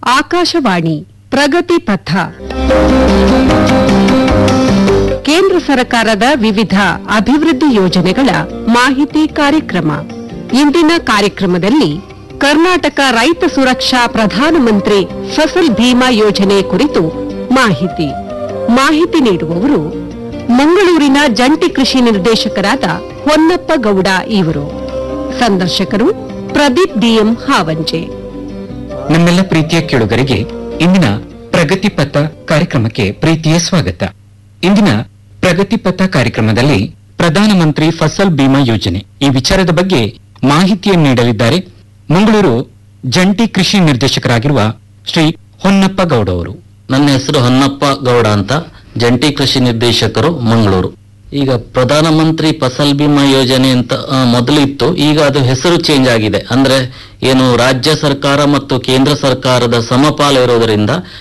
ಆಕಾಶವಾಣಿ ಪ್ರಗತಿ ಪಥ ಕೇಂದ್ರ ಸರ್ಕಾರದ ವಿವಿಧ ಅಭಿವೃದ್ಧಿ ಯೋಜನೆಗಳ ಮಾಹಿತಿ ಕಾರ್ಯಕ್ರಮ ಇಂದಿನ ಕಾರ್ಯಕ್ರಮದಲ್ಲಿ ಕರ್ನಾಟಕ ರೈತ ಸುರಕ್ಷಾ ಪ್ರಧಾನಮಂತ್ರಿ ಫಸಲ್ ಭೀಮಾ ಯೋಜನೆ ಕುರಿತು ಮಾಹಿತಿ ಮಾಹಿತಿ ನೀಡುವವರು ಮಂಗಳೂರಿನ ಜಂಟಿ ಕೃಷಿ ನಿರ್ದೇಶಕರಾದ ಹೊನ್ನಪ್ಪ ಗೌಡ ಇವರು ಸಂದರ್ಶಕರು ಪ್ರದೀಪ್ ಡಿಎಂ ಹಾವಂಜೆ ನಮ್ಮೆಲ್ಲ ಪ್ರೀತಿಯ ಕೇಳುಗರಿಗೆ ಇಂದಿನ ಪ್ರಗತಿ ಪಥ ಕಾರ್ಯಕ್ರಮಕ್ಕೆ ಪ್ರೀತಿಯ ಸ್ವಾಗತ ಇಂದಿನ ಪ್ರಗತಿ ಪಥ ಕಾರ್ಯಕ್ರಮದಲ್ಲಿ ಪ್ರಧಾನಮಂತ್ರಿ ಫಸಲ್ ಬಿಮಾ ಯೋಜನೆ ಈ ವಿಚಾರದ ಬಗ್ಗೆ ಮಾಹಿತಿಯನ್ನು ನೀಡಲಿದ್ದಾರೆ ಮಂಗಳೂರು ಜಂಟಿ ಕೃಷಿ ನಿರ್ದೇಶಕರಾಗಿರುವ ಶ್ರೀ ಹೊನ್ನಪ್ಪ ಗೌಡ ಅವರು ನನ್ನ ಹೆಸರು ಹೊನ್ನಪ್ಪ ಗೌಡ ಅಂತ ಜಂಟಿ ಕೃಷಿ ನಿರ್ದೇಶಕರು ಮಂಗಳೂರು ಈಗ ಪ್ರಧಾನಮಂತ್ರಿ ಫಸಲ್ ಬಿಮಾ ಯೋಜನೆ ಅಂತ ಆ, ಮೊದಲು ಇತ್ತು ಈಗ ಅದು ಹೆಸರು ಚೇಂಜ್ ಆಗಿದೆ ಅಂದ್ರೆ ಏನು ರಾಜ್ಯ ಸರ್ಕಾರ ಮತ್ತು ಕೇಂದ್ರ ಸರ್ಕಾರದ ಸಮಪಾಲು ಇರೋದರಿಂದ